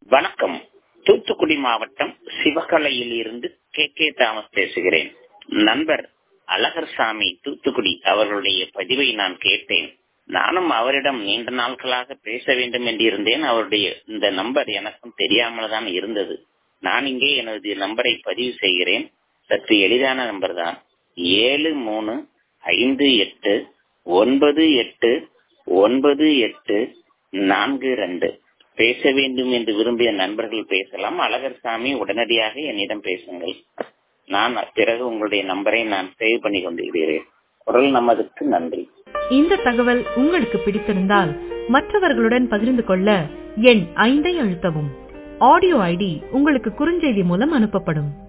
வணக்கம் தூத்துக்குடி மாவட்டம் சிவகலையில் இருந்து கே கே தாமஸ் பேசுகிறேன் நண்பர் அழகர்சாமி தூத்துக்குடி அவர்களுடைய பதிவை நான் கேட்டேன் நானும் அவரிடம் நீண்ட நாட்களாக பேச வேண்டும் என்று இருந்தேன் அவருடைய இந்த நம்பர் எனக்கும் தெரியாமல் தான் இருந்தது நான் இங்கே எனது நம்பரை பதிவு செய்கிறேன் சற்று எளிதான நம்பர் தான் ஏழு மூணு ஐந்து எட்டு ஒன்பது எட்டு ஒன்பது எட்டு நான்கு ரெண்டு பேச வேண்டும் என்று விரும்பிய நண்பர்கள் பேசலாம் அழகர்சாமி உடனடியாக என்னிடம் பேசுங்கள் நான் பிறகு உங்களுடைய நம்பரை நான் சேவ் பண்ணி கொண்டிருக்கிறேன் குரல் நமதுக்கு நன்றி இந்த தகவல் உங்களுக்கு பிடித்திருந்தால் மற்றவர்களுடன் பகிர்ந்து கொள்ள எண் ஐந்தை அழுத்தவும் ஆடியோ ஐடி உங்களுக்கு குறுஞ்செய்தி மூலம் அனுப்பப்படும்